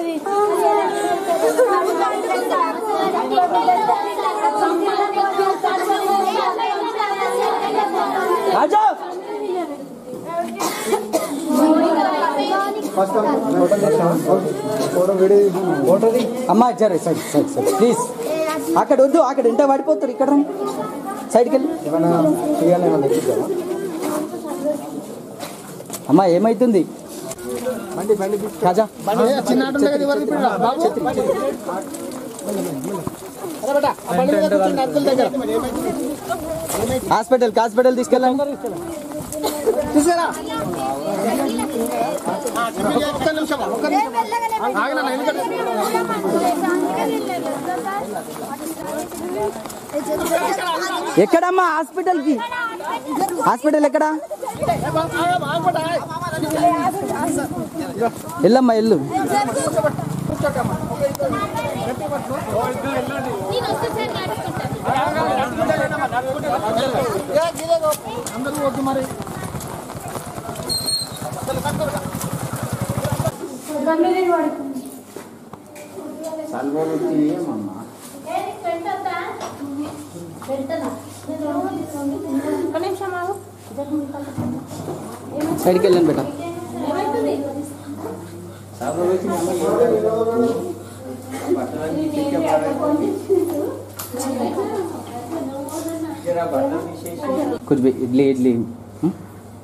ఉన్నది రాజా అమ్మా జర సైడ్ సైడ్ సైడ్ ప్లీజ్ అక్కడ వద్దు అక్కడ ఇంట పడిపోతారు ఇక్కడ రండి. సైడ్కి వెళ్ళి అమ్మా ఏమైతుంది రాజా హాస్పిటల్ హాస్పిటల్ తీసుకెళ్ళండి ఎక్కడమ్మా హాస్పిటల్కి హాస్పిటల్ ఎక్కడ వెళ్ళమ్మా వెళ్ళు ఒక నిమిషం ఆగు. సైడ్కి వెళ్ళండి బేటా ఏమైతుంది? కుछ भी ఇడ్లీ ఇడ్లీ హ్మ్?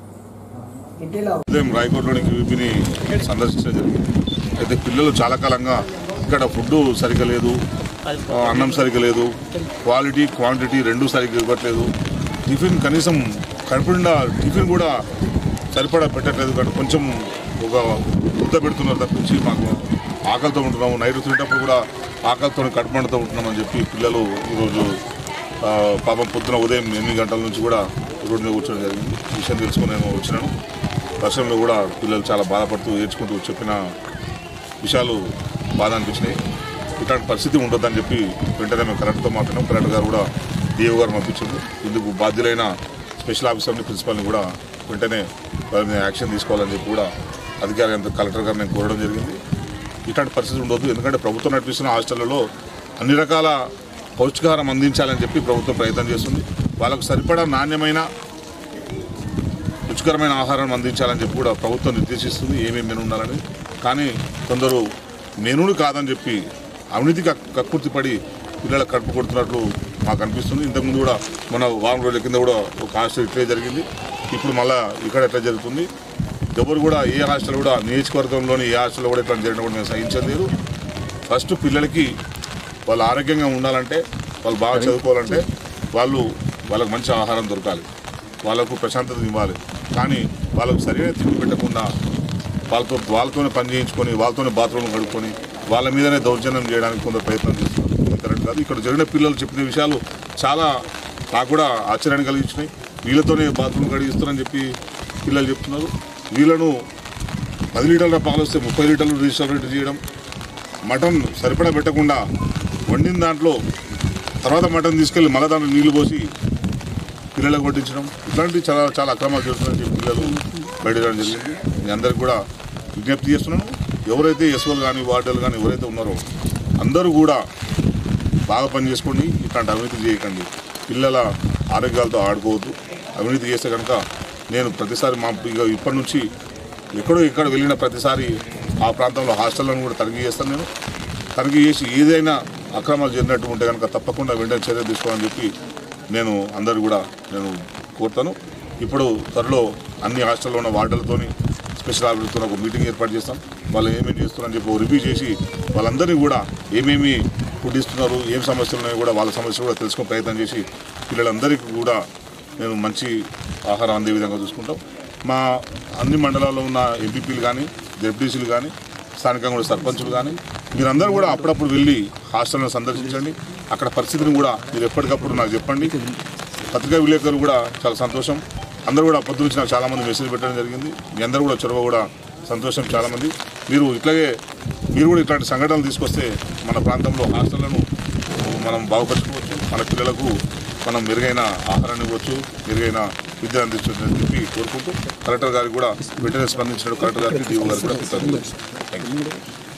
ఉదయం రాయకోటలోని క్యూబీని సందర్శించడం జరిగింది అయితే పిల్లలు చాలా కాలంగా ఇక్కడ ఫుడ్ సరిగ్గా లేదు ఆ, అన్నం సరిగ్గా లేదు క్వాలిటీ క్వాంటిటీ రెండు సరిగ్గా ఇవ్వట్లేదు టిఫిన్ కనీసం కడుపు నిండా టిఫిన్ కూడా సరిపడా పెట్టట్లేదు కానీ కొంచెం ఒక ముద్ద పెడుతున్నారు తప్పించి మాకు ఆకలితో ఉంటున్నాము నైట్ తినేటప్పుడు కూడా ఆకలితో కడుపు మంటతో ఉంటున్నామని చెప్పి పిల్లలు ఈరోజు ఆ, పాపం పొద్దున ఉదయం ఎనిమిది గంటల నుంచి కూడా రోడ్డు మీద కూర్చోడం జరిగింది ఈ విషయం తెలుసుకుని నేను వచ్చినాను వర్షంలో కూడా పిల్లలు చాలా బాధపడుతూ ఏడ్చుకుంటూ చెప్పిన విషయాలు బాధ అనిపించినాయి ఇట్లాంటి పరిస్థితి ఉండొద్దని చెప్పి వెంటనే మేము కలెక్టర్తో మాట్లాడినాం కలెక్టర్ గారు కూడా డిఓ గారు పంపించారు ఇందుకు బాధ్యులైన స్పెషల్ ఆఫీసర్ని ప్రిన్సిపాల్ని కూడా వెంటనే వారి మీద యాక్షన్ తీసుకోవాలని చెప్పి కూడా అధికారి అంత కలెక్టర్ గారు నేను కోరడం జరిగింది ఇట్లాంటి పరిస్థితి ఉండొద్దు ఎందుకంటే ప్రభుత్వం నడిపిస్తున్న హాస్టళ్లలో అన్ని రకాల పౌష్టికాహారం అందించాలని చెప్పి ప్రభుత్వం ప్రయత్నం చేస్తుంది వాళ్ళకు సరిపడా నాణ్యమైన రుచికరమైన ఆహారం అందించాలని చెప్పి కూడా ప్రభుత్వం నిర్దేశిస్తుంది ఏమేమి మెను ఉండాలని కానీ కొందరు మెనుని కాదని చెప్పి అవినీతి కక్కుర్తి పడి పిల్లల కడుపు కొడుతున్నట్లు మాకు అనిపిస్తుంది ఇంతకుముందు కూడా మన వారం రోజుల కింద కూడా ఒక హాస్టల్ ఇట్లే జరిగింది ఇప్పుడు మళ్ళా ఇక్కడ ఎట్లా జరుగుతుంది ఎవరు కూడా ఏ హాస్టల్ కూడా నియోజకవర్గంలోని ఏ హాస్టల్లో కూడా ఇట్లా జరగడం కూడా మేము సహించలేదు ఫస్ట్ పిల్లలకి వాళ్ళు ఆరోగ్యంగా ఉండాలంటే వాళ్ళు బాగా చదువుకోవాలంటే వాళ్ళు వాళ్ళకు మంచి ఆహారం దొరకాలి వాళ్ళకు ప్రశాంతత ఇవ్వాలి కానీ వాళ్ళకు సరైన తిండి పెట్టకుండా వాళ్ళతో వాళ్ళతోనే పని చేయించుకొని వాళ్ళతోనే బాత్రూమ్ కడుక్కొని వాళ్ళ మీదనే దౌర్జన్యం చేయడానికి కొంత ప్రయత్నం చేస్తున్నారు ఇది కరెక్ట్ కాదు ఇక్కడ జరిగిన పిల్లలు చెప్పిన విషయాలు చాలా నాకు కూడా ఆశ్చర్యాన్ని కలిగించినాయి వీళ్ళతోనే బాత్రూమ్ కడిగిస్తారని చెప్పి పిల్లలు చెప్తున్నారు వీళ్ళను పది లీటర్ల పాలు వస్తే ముప్పై లీటర్లు రిజిస్టర్ చేయడం మటన్ సరిపడా పెట్టకుండా వండిన దాంట్లో తర్వాత మటన్ తీసుకెళ్ళి మళ్ళీ దాంట్లో నీళ్లు పోసి పిల్లలకు వడ్డించడం ఇట్లాంటివి చాలా చాలా అక్రమాలు చేస్తున్నారని చెప్పి పిల్లలు బయటకు జరిగింది మీ అందరికి కూడా విజ్ఞప్తి చేస్తున్నాను ఎవరైతే ఎస్ఓలు కానీ వార్డర్లు కానీ ఎవరైతే ఉన్నారో అందరూ కూడా బాగా పని చేసుకోండి ఇట్లాంటి అవినీతి చేయకండి పిల్లల ఆరోగ్యాలతో ఆడుకోవద్దు అవినీతి చేస్తే కనుక నేను ప్రతిసారి మా ఇక ఇప్పటి నుంచి ఎక్కడో ఇక్కడ వెళ్ళిన ప్రతిసారి ఆ ప్రాంతంలో హాస్టళ్లను కూడా తనిఖీ చేస్తాను నేను తనిఖీ చేసి ఏదైనా అక్రమాలు జరిగినట్టు ఉంటే కనుక తప్పకుండా వెంటనే చర్య తీసుకోవాలని చెప్పి నేను అందరు కూడా నేను కోరుతాను ఇప్పుడు త్వరలో అన్ని హాస్టల్లో ఉన్న వార్డులతోని స్పెషల్ ఆఫీసర్తో ఒక మీటింగ్ ఏర్పాటు చేస్తాం వాళ్ళు ఏమేమి చేస్తున్నారని చెప్పి రివ్యూ చేసి వాళ్ళందరినీ కూడా ఏమేమి ఫుడ్ ఇస్తున్నారు ఏం సమస్యలు ఉన్నాయో కూడా వాళ్ళ సమస్యలు కూడా తెలుసుకునే ప్రయత్నం చేసి పిల్లలందరికీ కూడా నేను మంచి ఆహారం అందే విధంగా చూసుకుంటాం మా అన్ని మండలాల్లో ఉన్న ఎంపీపీలు కానీ జెడ్పీసీలు కానీ స్థానికంగా కూడా సర్పంచులు కానీ మీరందరూ కూడా అప్పుడప్పుడు వెళ్ళి హాస్టల్ను సందర్శించండి అక్కడ పరిస్థితిని కూడా మీరు ఎప్పటికప్పుడు నాకు చెప్పండి పత్రికా విలేకరులు కూడా చాలా సంతోషం అందరూ కూడా పొద్దు నుంచి నాకు చాలామంది మెసేజ్ పెట్టడం జరిగింది మీ అందరూ కూడా చొరవ కూడా సంతోషం చాలామంది మీరు ఇట్లాగే మీరు కూడా ఇట్లాంటి సంఘటనలు తీసుకొస్తే మన ప్రాంతంలో హాస్టళ్లను మనం బాగుపరచుకోవచ్చు మన పిల్లలకు మనం మెరుగైన ఆహారాన్ని ఇవ్వచ్చు మెరుగైన విద్య అందించవచ్చు చెప్పి కోరుకుంటూ కలెక్టర్ గారికి కూడా వెంటనే స్పందించినట్టు కలెక్టర్ గారికి డిఓ గారికి కూడా కృతజ్ఞతలు. థ్యాంక్ యూ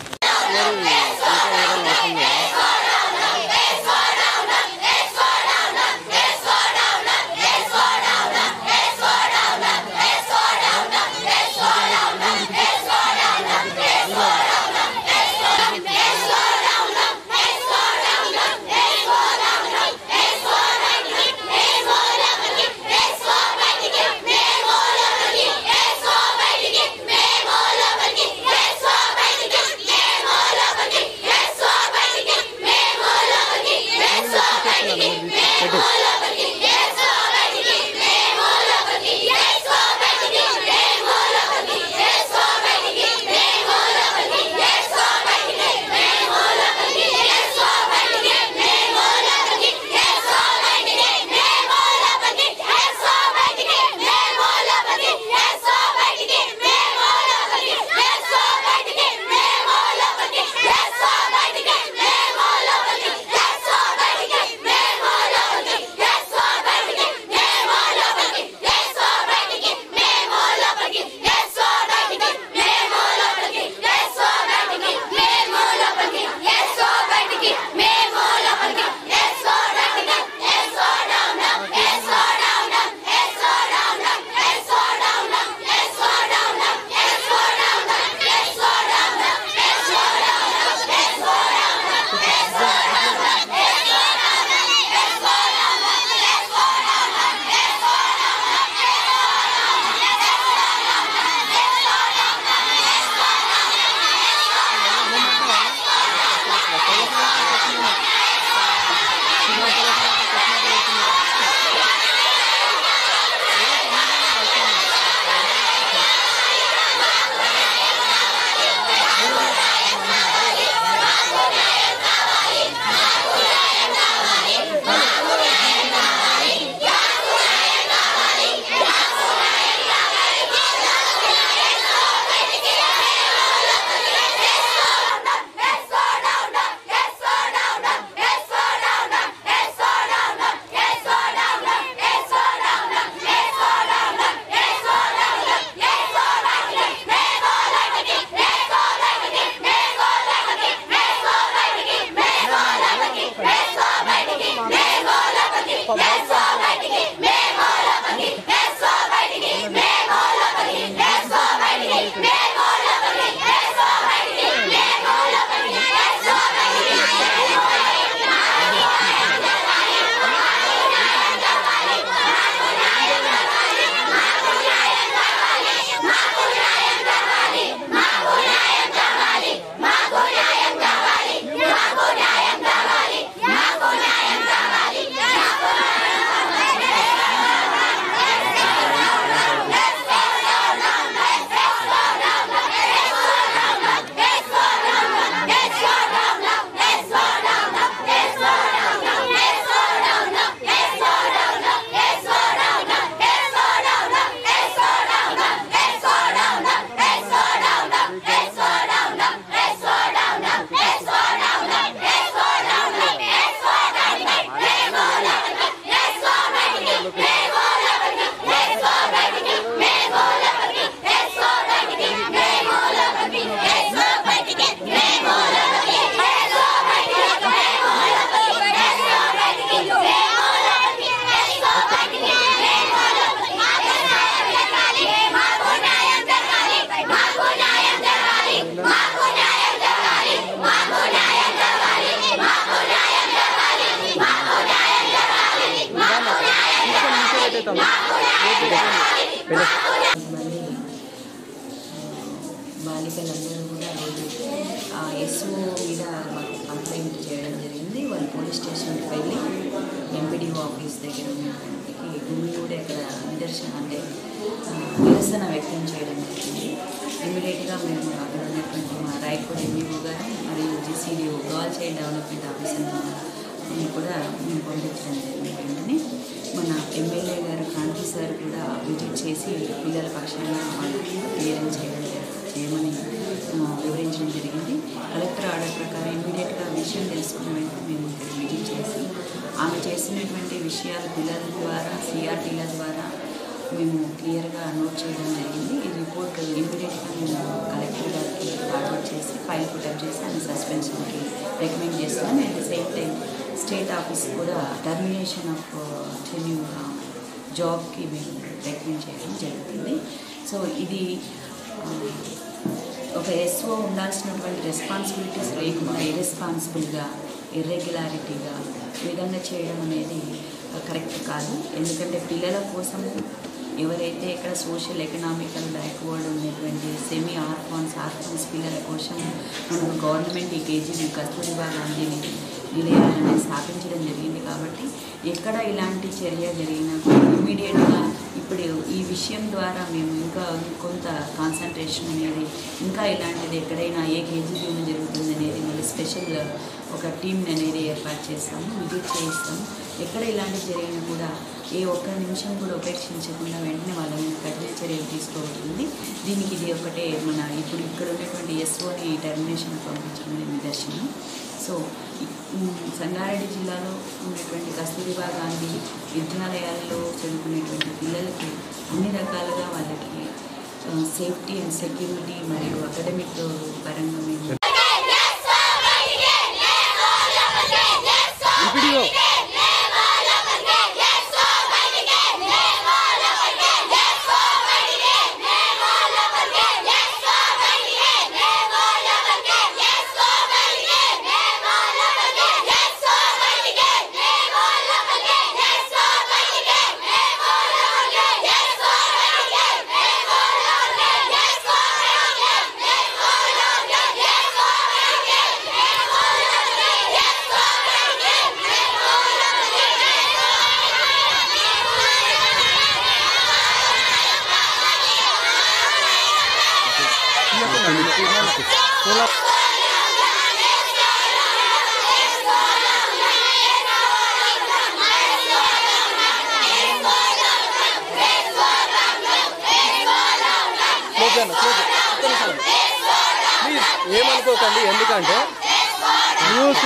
బాలికలందరూ కూడా రోజు ఆ ఎస్ఓ మీద మాకు కంప్లైంట్ చేయడం జరిగింది వాళ్ళు పోలీస్ స్టేషన్కి వెళ్ళి ఎంపీడీఓ ఆఫీస్ దగ్గర ఉన్నటువంటి భూమి కూడా ఇక్కడ నిదర్శన అంటే ఆ, నిరసన వ్యక్తం చేయడం జరిగింది ఇమీడియట్గా మేము అక్కడ ఉన్నటువంటి మా రాయపూడి ఎంఈఓ గారు మరియు GCDO girl child development officer కూడా మేము పంపించడం జరిగింది వెంటనే మన ఎమ్మెల్యే గారు కాంతి సార్ కూడా విజిట్ చేసి పిల్లల పక్షాన వాళ్ళు క్లియరెన్స్ చేయడం జరి- చేయమని ఆ, వివరించడం జరిగింది కలెక్టర్ ఆర్డర్ ప్రకారం ఇమీడియట్గా విషయం తెలుసుకున్న వెంటనే మేము ఇక్కడ విజిట్ చేసి ఆమె చేసినటువంటి విషయాలు పిల్లల ద్వారా సిఆర్టీల ద్వారా మేము క్లియర్గా నోట్ చేయడం జరిగింది ఈ రిపోర్ట్ ఇమీడియట్గా మేము కలెక్టర్ గారికి ఫార్వర్డ్ చేసి ఫైల్ పుటప్ చేసి ఆయన సస్పెన్షన్కి రికమెండ్ చేస్తున్నాం at the same time state office కూడా టర్మినేషన్ ఆఫ్ టెన్యూర్ జాబ్కి మేము రికమెండ్ చేయడం జరుగుతుంది సో ఇది ఆ, ఒక ఎస్ఓ ఉండాల్సినటువంటి రెస్పాన్సిబిలిటీస్ లేకుండా ఇర్రెస్పాన్సిబుల్గా ఇర్రెగ్యులారిటీగా ఈ విధంగా చేయడం అనేది కరెక్ట్ కాదు ఎందుకంటే పిల్లల కోసం ఎవరైతే ఇక్కడ సోషల్ ఎకనామికల్ బ్యాక్వర్డ్ ఉన్నటువంటి సెమీ ఆర్ఫాన్స్ ఆర్ఫాన్స్ పిల్లల కోసం మనకు గవర్నమెంట్ ఈ కేజీ కస్తూరిబా గాంధీని నిలయాలని స్థాపించడం జరిగింది కాబట్టి ఎక్కడ ఇలాంటి చర్య జరిగినా ఇమీడియట్గా ఇప్పుడు ఈ విషయం ద్వారా మేము ఇంకా కొంత కాన్సన్ట్రేషన్ అనేది ఇంకా ఇలాంటిది ఎక్కడైనా ఏ కేజీబీలో జరుగుతుంది అనేది మళ్ళీ స్పెషల్ ఒక టీంని అనేది ఏర్పాటు చేస్తాము విజిట్ చేయిస్తాము ఎక్కడ ఇలాంటివి జరిగినా కూడా ఏ ఒక్క నిమిషం కూడా ఉపేక్షించకుండా వెంటనే వాళ్ళ మీద కఠిన చర్యలు తీసుకోబడుతుంది దీనికి ఇది ఒకటే మన ఇప్పుడు ఇక్కడ ఉన్నటువంటి ఎస్ఓని టర్మినేషన్ పంపించడం అనేది నిదర్శనం సో ఈ- ఉమ్, సంగారెడ్డి జిల్లాలో ఉన్నటువంటి కస్తూరిబా గాంధీ విద్యాలయాల్లో చదువుకునేటువంటి పిల్లలకి అన్ని రకాలుగా వాళ్ళకి సేఫ్టీ అండ్ సెక్యూరిటీ మరియు అకాడమిక్ పరంగా మేము వీడియో క్లోజ్ అన్న క్లోజ్ ఒక్క నిమిషం. ప్లీజ్ ఏమనుకోకండి ఎందుకంటే న్యూస్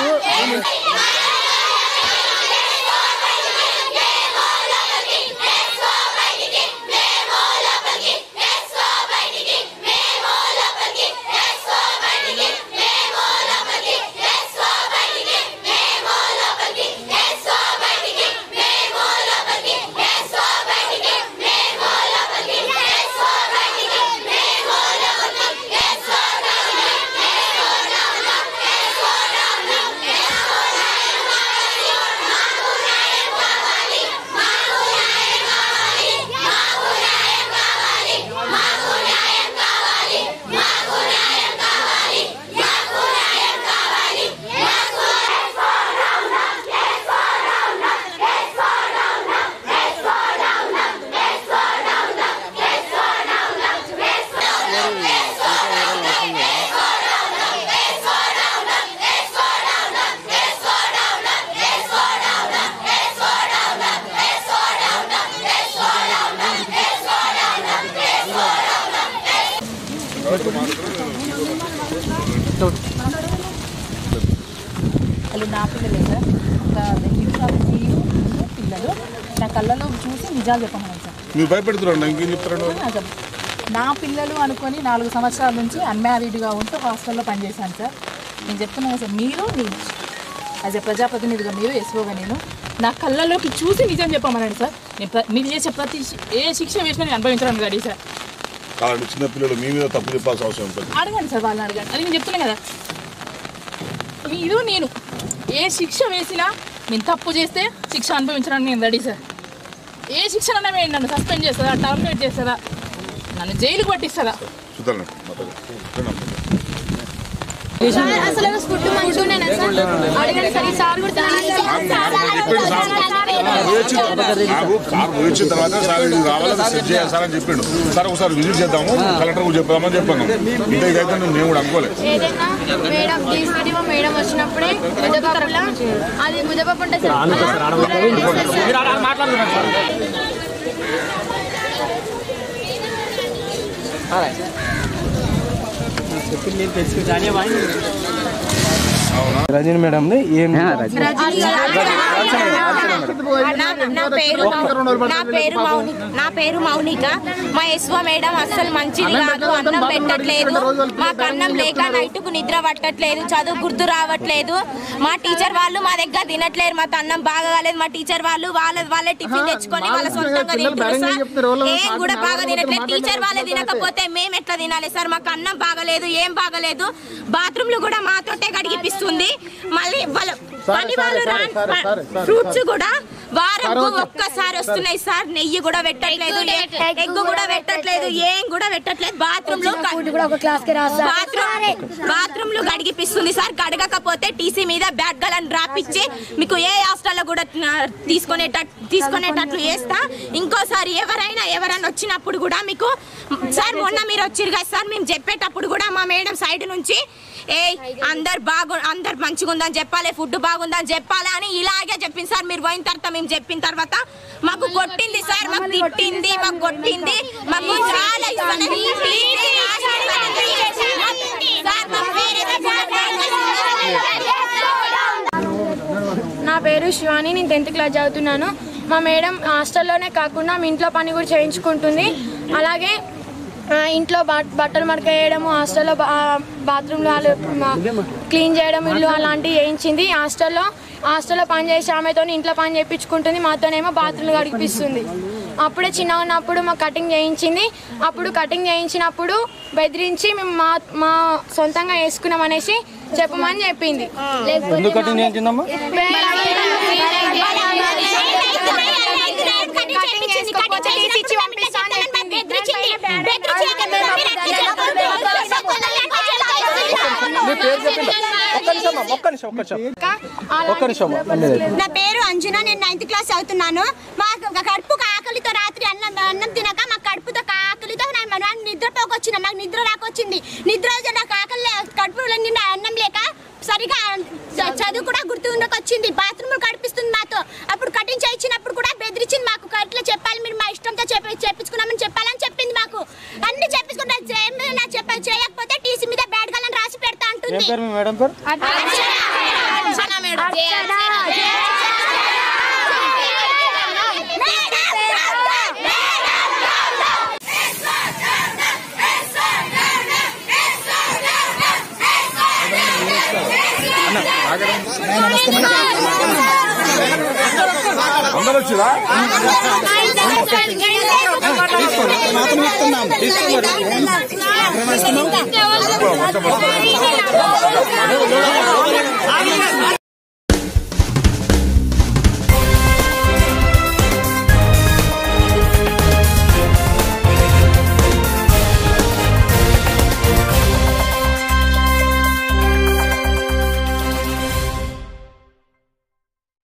వాళ్ళు నా పిల్లలే సార్ ఒక నిమిషాలు తీరు పిల్లలు నా కళ్ళలో చూసి నిజాలు చెప్పమన్నాను సార్ మీరు భయపెడుతున్నారండి ఇంకేం చెప్తారండి నా చెప్- నా పిల్లలు అనుకొని నాలుగు సంవత్సరాల నుంచి అన్మ్యారీడ్గా ఉంటూ హాస్టల్లో పనిచేశాను సార్ నేను చెప్తున్నాను సార్ మీరు నేను యాజ్ ఎ ప్రజాప్రతినిధిగా మీరు ఎస్ఓగా నేను నా కళ్ళలోకి చూసి నిజం చెప్పమనండి సార్ నేను ప్ర- మీరు చేసే ప్రతి శి- ఏ శిక్ష వేసినా నేను అనుభవించడానికి రెడీ సార్ కాదండి చిన్నపిల్లలు మీ మీద తప్పు చెప్పాల్సిన అవసరం ఉంటుంది అడగండి సార్ వాళ్ళని అడగండి అది నేను చెప్తున్నా కదా మీరు నేను ఏ శిక్ష వేసినా నేను తప్పు చేస్తే శిక్ష అనుభవించడానికి నేను రెడీ సార్ ఏ శిక్షణ వేయండి నన్ను సస్పెండ్ చేస్తుందా టర్మినేట్ చేస్తుందా నన్ను జైలుకి పట్టిస్తుందా చూద్దాం మాట్లాడు అసలు ఫుడ్ మంచిగానేనా సార్ అడగండి సార్ ఈ సార్ కూడా నాకు కార్ వచ్చిన తర్వాత సార్ ఇది రావాలి సెట్ చేయాలి సార్ అని చెప్పిండు సార్ ఒకసారి విజిట్ చేద్దాము కలెక్టర్ కూడా చెప్దామని చెప్పాను ఇంత ఇదైతే నేను కూడా అనుకోలేదు ఏదైనా మేడం తీసుకెళ్ళి మేడం వచ్చినప్పుడే ముద్దపప్పుల అది ముద్దపప్పు ఉంటుంది రజనీ మేడం ఏం నా పేరు మౌ- నా పేరు మౌని నా పేరు మౌనిక మా ఎస్వ మేడం అస్సలు మంచిది కాదు అన్నం పెట్టట్లేదు మాకు అన్నం లేక నైట్కు నిద్ర పట్టట్లేదు చదువు గుర్తు రావట్లేదు మా టీచర్ వాళ్ళు మా దగ్గర తినట్లేరు మా అన్నం బాగా కాలేదు మా టీచర్ వాళ్ళు వాళ్ళ వాళ్ళే టిఫిన్ తెచ్చుకొని వాళ్ళ సొంతంగా తింటారు సార్ ఏం కూడా బాగా తినట్లేదు టీచర్ వాళ్ళే తినకపోతే మేము ఎట్లా తినాలి సార్ మాకు అన్నం బాగలేదు ఏం బాగలేదు బాత్రూమ్లు కూడా మాతోటే కడిగిపిస్తుంది మళ్ళీ వాళ్ళ పని వాళ్ళు ఫ్రూట్స్ కూడా వారం ఒక్కసారి వస్తున్నాయి సార్ నెయ్యి కూడా పెట్టట్లేదు ఎగ్ కూడా పెట్టట్లేదు ఏం కూడా పెట్టట్లేదు బాత్రూమ్ లో బాత్రూమ్ బాత్రూమ్ లో గడిగిపిస్తుంది సార్ గడగకపోతే టీసీ మీద బ్యాట్ గలను డ్రాప్ ఇచ్చి మీకు ఏ హాస్టల్లో కూడా ఆ, తీసుకునేటట్ తీసుకునేటట్లు చేస్తా ఇంకోసారి ఎవరైనా ఎవరైనా వచ్చినప్పుడు కూడా మీకు సార్ మొన్న మీరు వచ్చిరు కదా సార్ మేము చెప్పేటప్పుడు కూడా మా మేడం సైడ్ నుంచి ఏ అందరు బాగు అందరు మంచిగా ఉందని చెప్పాలి ఫుడ్ బాగుందని చెప్పాలి అని ఇలాగే చెప్పింది సార్ మీరు పోయిన తర్వాత మేము చెప్పిన తర్వాత మాకు కొట్టింది సార్ మాకు తిట్టింది మాకు కొట్టింది మాకు చాలా ఇబ్బంది. ప్లీజ్ ఆశీర్వదించండి. సార్, మాకు వేరే నా పేరు శివాని నేను టెన్త్ క్లాస్ చదువుతున్నాను మా మేడం హాస్టల్లోనే కాకుండా మీ ఇంట్లో పని కూడా చేయించుకుంటుంది అలాగే ఆ, ఇంట్లో బట్- బట్టలు మడక వేయడము హాస్టల్లో బా- బాత్రూమ్లో వాళ్ళు మా- క్లీన్ చేయడం ఇల్లు అలాంటివి చేయించింది హాస్టల్లో హాస్టల్లో పని చేసి ఆమెతో ఇంట్లో పని చేయించుకుంటుంది మాతోనేమో బాత్రూమ్లు గడిపిస్తుంది అప్పుడే చిన్నగా ఉన్నప్పుడు మా కటింగ్ చేయించింది అప్పుడు కటింగ్ చేయించినప్పుడు బెదిరించి మేము మా మా సొంతంగా వేసుకున్నాం అనేసి చెప్పమని చెప్పింది ఎందుకు కటింగ్ చేయించిందమ్మా మీ పేరు చెప్పండి ఒక్క నిమిషం అమ్మా, ఒక్క నిమిషం ఒక్క నిమిషం ఒక్క నిమిషం అమ్మా. లేదు. నా పేరు అంజన నేను నైన్త్ క్లాస్ చదువుతున్నాను మాకు కడుపు ఆకలితో రాత్రి అన్నం అన్నం తినక మా కడుపుతో ఆకలితో నా- మా నాన్న నిద్రపోకొచ్చిన మాకు నిద్ర రాకొచ్చింది నిద్ర వచ్చి నాకు ఆకలి లే- కడుపులో నిండా అన్నం లేక సరిగా చ- చదువు కూడా గుర్తు ఉండకొచ్చింది బాత్రూమ్ కడిపిస్తుంది మాతో అప్పుడు కటింగ్ చేయించినప్పుడు కూడా బెదిరించింది మాకు ఇట్లా చెప్పాలి మీరు మా ఇష్టంతో చెప్పి చెప్పించుకున్నామని చెప్పాలని చెప్పింది మాకు అన్ని చెప్పించుకుంటా నా చెప్ప చేయకపోతే టీసీ మీద బ్యాడ్ గాలని రాసి పెడతా ఏం అంటుంది పేరు మీ మేడం పేరు అర్చన మేడం అందరూ వచ్చిరా మాత్రం